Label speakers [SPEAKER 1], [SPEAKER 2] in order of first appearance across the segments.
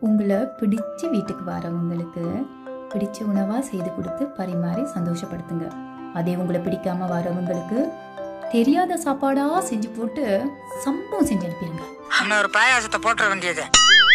[SPEAKER 1] உங்களை பிடிச்ச வீட்டுக்கு வரவங்களுக்கு பிடிச்ச உணவாக செய்து கொடுத்து பரிமாறி சந்தோஷப்படுத்துங்க அதே உங்களை பிடிக்காம வரவங்களுக்கு தெரியாத சாப்பாடா செஞ்சு போட்டு சம்பவம் செஞ்சு அனுப்பிடுங்க
[SPEAKER 2] அண்ணன் ஒரு பாயாசத்தை போட்டுற வேண்டியது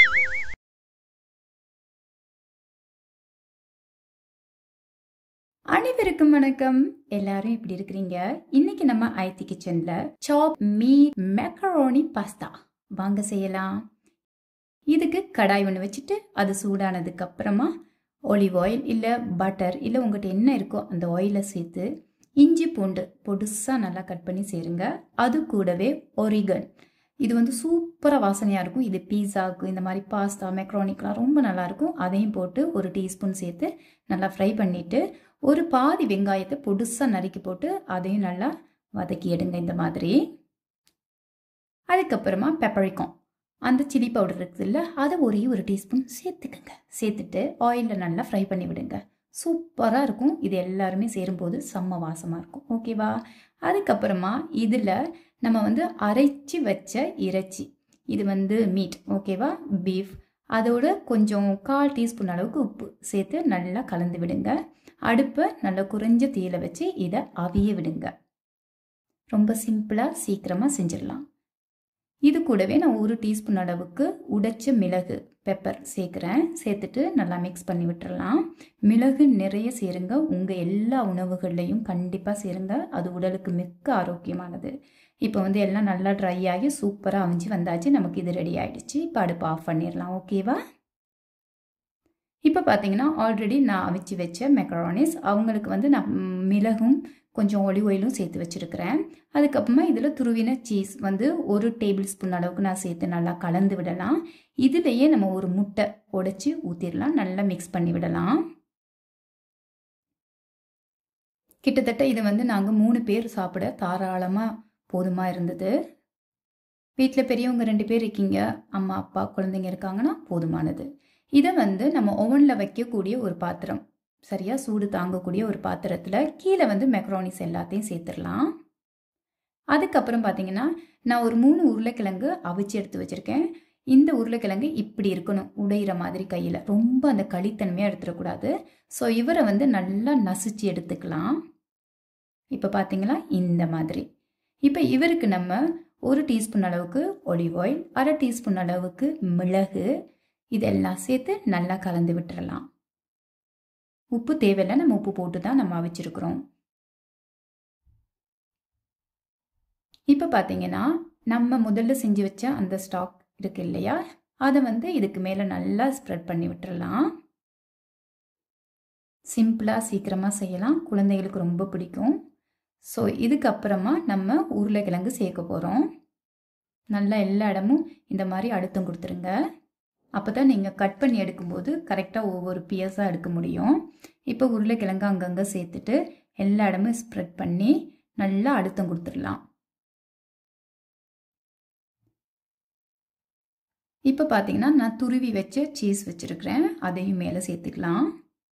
[SPEAKER 1] அனைவருக்கும் வணக்கம் எல்லாரும் எப்படி இருக்கிறீங்க இன்னைக்கு நம்ம ஐடி கிச்சன்ல சாப் மீட் மேக்கரோனி பாஸ்தா வாங்க செய்யலாம் இதுக்கு கடாய் ஒன்று வச்சுட்டு அது சூடானதுக்கு அப்புறமா ஒலிவ் ஆயில் இல்லை பட்டர் இல்லை உங்கள்கிட்ட என்ன இருக்கோ அந்த ஆயிலை சேர்த்து இஞ்சி பூண்டு பொடுசாக நல்லா கட் பண்ணி சேருங்க அது கூடவே ஒரிகன் இது வந்து சூப்பராக வாசனையாக இருக்கும் இது பீஸாவுக்கு இந்த மாதிரி பாஸ்தா மெக்ரானிக்லாம் ரொம்ப நல்லாயிருக்கும் அதையும் போட்டு ஒரு டீஸ்பூன் சேர்த்து நல்லா ஃப்ரை பண்ணிவிட்டு ஒரு பாதி வெங்காயத்தை பொடுசாக நறுக்கி போட்டு அதையும் நல்லா வதக்கி எடுங்க இந்த மாதிரி அதுக்கப்புறமா பெப்பரிக்கம் அந்த சில்லி பவுடர் இருக்குதுல்ல அதை ஒரே ஒரு டீஸ்பூன் சேர்த்துக்கங்க சேர்த்துட்டு ஆயிலில் நல்லா ஃப்ரை பண்ணி விடுங்க சூப்பராக இருக்கும் இது எல்லாருமே சேரும்போது செம்ம வாசமாக இருக்கும் ஓகேவா அதுக்கப்புறமா இதில் நம்ம வந்து அரைச்சி வச்ச இறைச்சி இது வந்து மீட் ஓகேவா பீஃப் அதோட கொஞ்சம் கால் டீஸ்பூன் அளவுக்கு உப்பு சேர்த்து நல்லா கலந்து விடுங்க அடுப்பை நல்லா குறைஞ்ச தீயில வச்சு இதை அவிய விடுங்க ரொம்ப சிம்பிளாக சீக்கிரமாக செஞ்சிடலாம் இது கூடவே நான் ஒரு டீஸ்பூன் அளவுக்கு உடைச்ச மிளகு பெப்பர் சேர்க்குறேன் சேர்த்துட்டு நல்லா மிக்ஸ் பண்ணி விட்டுறலாம் மிளகு நிறைய சேருங்க உங்கள் எல்லா உணவுகள்லையும் கண்டிப்பாக சேருங்க அது உடலுக்கு மிக்க ஆரோக்கியமானது இப்போ வந்து எல்லாம் நல்லா ட்ரை ஆகி சூப்பராக அவிஞ்சு வந்தாச்சு நமக்கு இது ரெடி ஆகிடுச்சு இப்போ அடுப்பு ஆஃப் பண்ணிடலாம் ஓகேவா இப்போ பார்த்தீங்கன்னா ஆல்ரெடி நான் அவிச்சு வச்ச மெக்கரானிஸ் அவங்களுக்கு வந்து நான் மிளகும் கொஞ்சம் ஒலிவ் ஆயிலும் சேர்த்து வச்சுருக்கிறேன் அதுக்கப்புறமா இதில் துருவின சீஸ் வந்து ஒரு டேபிள் ஸ்பூன் அளவுக்கு நான் சேர்த்து நல்லா கலந்து விடலாம் இதுலேயே நம்ம ஒரு முட்டை உடைச்சி ஊற்றிடலாம் நல்லா மிக்ஸ் பண்ணி விடலாம் கிட்டத்தட்ட இது வந்து நாங்கள் மூணு பேர் சாப்பிட தாராளமாக போதுமாக இருந்தது வீட்டில் பெரியவங்க ரெண்டு பேர் இருக்கீங்க அம்மா அப்பா குழந்தைங்க இருக்காங்கன்னா போதுமானது இதை வந்து நம்ம ஓவனில் வைக்கக்கூடிய ஒரு பாத்திரம் சரியாக சூடு தாங்கக்கூடிய ஒரு பாத்திரத்தில் கீழே வந்து மெக்ரோனிஸ் எல்லாத்தையும் சேர்த்துடலாம் அதுக்கப்புறம் பார்த்தீங்கன்னா நான் ஒரு மூணு உருளைக்கிழங்கு அவிச்சு எடுத்து வச்சுருக்கேன் இந்த உருளைக்கிழங்கு இப்படி இருக்கணும் உடையிற மாதிரி கையில் ரொம்ப அந்த களித்தன்மையாக எடுத்துடக்கூடாது ஸோ இவரை வந்து நல்லா நசுச்சு எடுத்துக்கலாம் இப்போ பார்த்தீங்களா இந்த மாதிரி இப்போ இவருக்கு நம்ம ஒரு டீஸ்பூன் அளவுக்கு ஒலிவ் ஆயில் அரை டீஸ்பூன் அளவுக்கு மிளகு இதெல்லாம் சேர்த்து நல்லா கலந்து விட்டுறலாம் உப்பு தேவையில்லை நம்ம உப்பு போட்டு தான் நம்ம அவிச்சிருக்கிறோம் இப்போ பார்த்தீங்கன்னா நம்ம முதல்ல செஞ்சு வச்ச அந்த ஸ்டாக் இருக்கு இல்லையா அதை வந்து இதுக்கு மேலே நல்லா ஸ்ப்ரெட் பண்ணி விட்டுறலாம் சிம்பிளாக சீக்கிரமாக செய்யலாம் குழந்தைகளுக்கு ரொம்ப பிடிக்கும் ஸோ இதுக்கப்புறமா நம்ம உருளைக்கிழங்கு சேர்க்க போகிறோம் நல்லா எல்லா இடமும் இந்த மாதிரி அழுத்தம் கொடுத்துருங்க அப்போ தான் நீங்கள் கட் பண்ணி எடுக்கும்போது கரெக்டாக ஒவ்வொரு பியர்ஸாக எடுக்க முடியும் இப்போ உருளைக்கிழங்கு அங்கங்கே சேர்த்துட்டு எல்லா இடமும் ஸ்ப்ரெட் பண்ணி நல்லா அழுத்தம் கொடுத்துடலாம் இப்போ பார்த்தீங்கன்னா நான் துருவி வச்ச சீஸ் வச்சுருக்கிறேன் அதையும் மேலே சேர்த்துக்கலாம்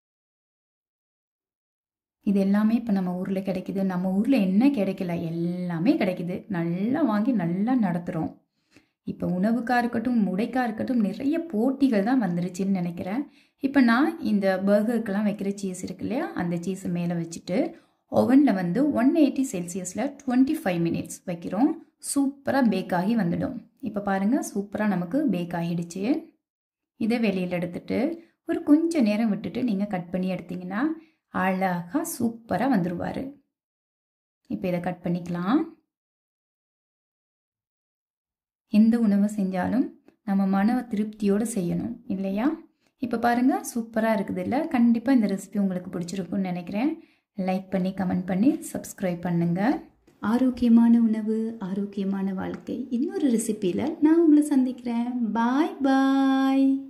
[SPEAKER 1] இது எல்லாமே இப்போ நம்ம ஊரில் கிடைக்குது நம்ம ஊரில் என்ன கிடைக்கல எல்லாமே கிடைக்குது நல்லா வாங்கி நல்லா நடத்துகிறோம் இப்போ உணவுக்காக இருக்கட்டும் முடைக்காக இருக்கட்டும் நிறைய போட்டிகள் தான் வந்துருச்சுன்னு நினைக்கிறேன் இப்போ நான் இந்த பர்கருக்கெல்லாம் வைக்கிற சீஸ் இருக்கு இல்லையா அந்த சீஸை மேலே வச்சுட்டு ஓவனில் வந்து ஒன் எயிட்டி செல்சியஸில் டுவெண்ட்டி ஃபைவ் மினிட்ஸ் வைக்கிறோம் சூப்பராக பேக் ஆகி வந்துடும் இப்போ பாருங்கள் சூப்பராக நமக்கு பேக் ஆகிடுச்சு இதை வெளியில் எடுத்துட்டு ஒரு கொஞ்சம் நேரம் விட்டுட்டு நீங்கள் கட் பண்ணி எடுத்தீங்கன்னா அழகாக சூப்பராக வந்துடுவார் இப்போ இதை கட் பண்ணிக்கலாம் எந்த உணவு செஞ்சாலும் நம்ம மன திருப்தியோடு செய்யணும் இல்லையா இப்போ பாருங்கள் சூப்பராக இருக்குது இல்லை கண்டிப்பாக இந்த ரெசிபி உங்களுக்கு பிடிச்சிருக்குன்னு நினைக்கிறேன் லைக் பண்ணி கமெண்ட் பண்ணி சப்ஸ்கிரைப் பண்ணுங்கள் ஆரோக்கியமான உணவு ஆரோக்கியமான வாழ்க்கை இன்னொரு ரெசிப்பியில் நான் உங்களை சந்திக்கிறேன் பாய் பாய்